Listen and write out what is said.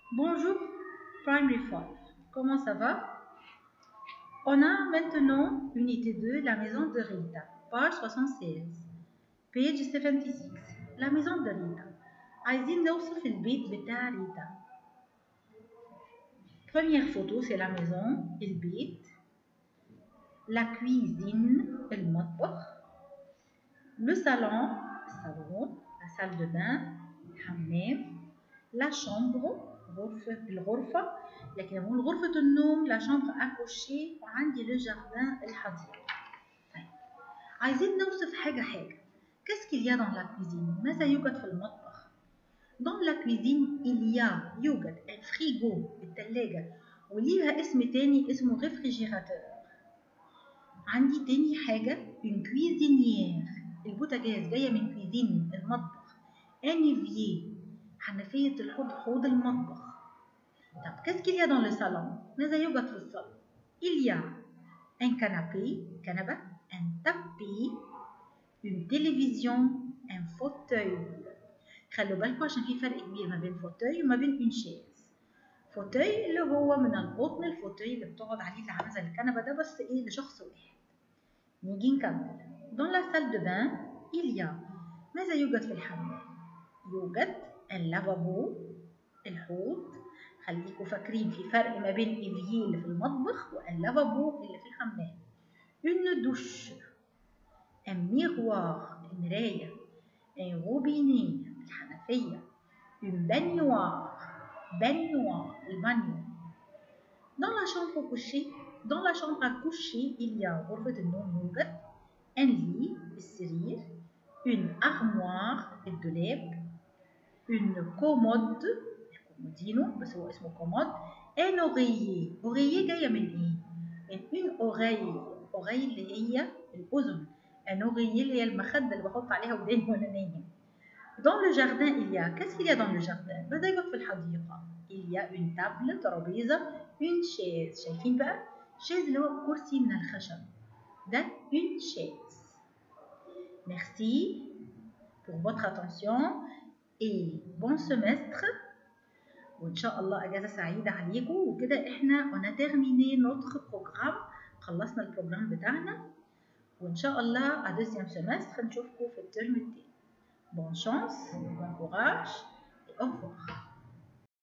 Bonjour, Primary 5. Comment ça va On a maintenant unité 2, la maison de Rita, page 76, page 76. La maison de Rita. عايزين نوصف البيت بتاع ريتا. Première photo, c'est la maison, البيت. La cuisine, المطبخ. Le salon, الصالون. La salle de bain, الحمام. La chambre, غرفة الغرفة لكن نقول غرفة النوم لا شامبر اكوشي وعندي لو جاردان الحديقة طيب عايزين نوصف حاجة حاجة كاس qu'il y a dans la cuisine ماذا يوجد في المطبخ dans la cuisine il y a يوجد الفريغو الثلاجة وليها اسم تاني اسمه ريفريجيراتور عندي تاني حاجة une cuisinière البوتاجاز جاية من كويزين المطبخ انيفيي حنفية الحوض حوض المطبخ طب qu'est-ce qu'il y a dans le salon ماذا يوجد في الصالون il y a un canapé كنبة un tapis une télévision un fauteuil خلوا بالكم عشان في فرق كبير ما بين فوتوي وما بين une chaise فوتوي اللي هو من القطن الفوتوي اللي بتقعد عليه اللي عامل زي الكنبة ده بس ايه لشخص واحد نيجي نكمل dans la salle de bain il y a ماذا يوجد في الحمام يوجد اللافابو الحوض خليكم فاكرين في فرق ما بين ايفيي اللي في المطبخ واللافابو اللي في الحمام une douche un miroir المراية un robinet الحنفية une baignoire baignoire البانيو dans la chambre à coucher dans la chambre à coucher il y a غرفة النوم يوجد un lit السرير une armoire الدولاب une commode الكومودينو بس هو اسمه كومود un oreiller oreiller جاية من ايه؟ من une oreille oreille اللي هي الأذن un oreiller اللي هي المخدة اللي بحط عليها وداني وأنا نايم dans le jardin il y a qu'est-ce qu'il y a dans le jardin؟ ماذا يوجد في الحديقة؟ il y a une table ترابيزة une chaise شايفين بقى؟ chaise اللي هو كرسي من الخشب ده une chaise merci pour votre attention et bon semestre وان شاء الله اجازه سعيده عليكم وكده احنا on a terminé notre programme خلصنا البروجرام بتاعنا وان شاء الله à deuxième semestre نشوفكم في الترم التاني bon chance bon courage et au revoir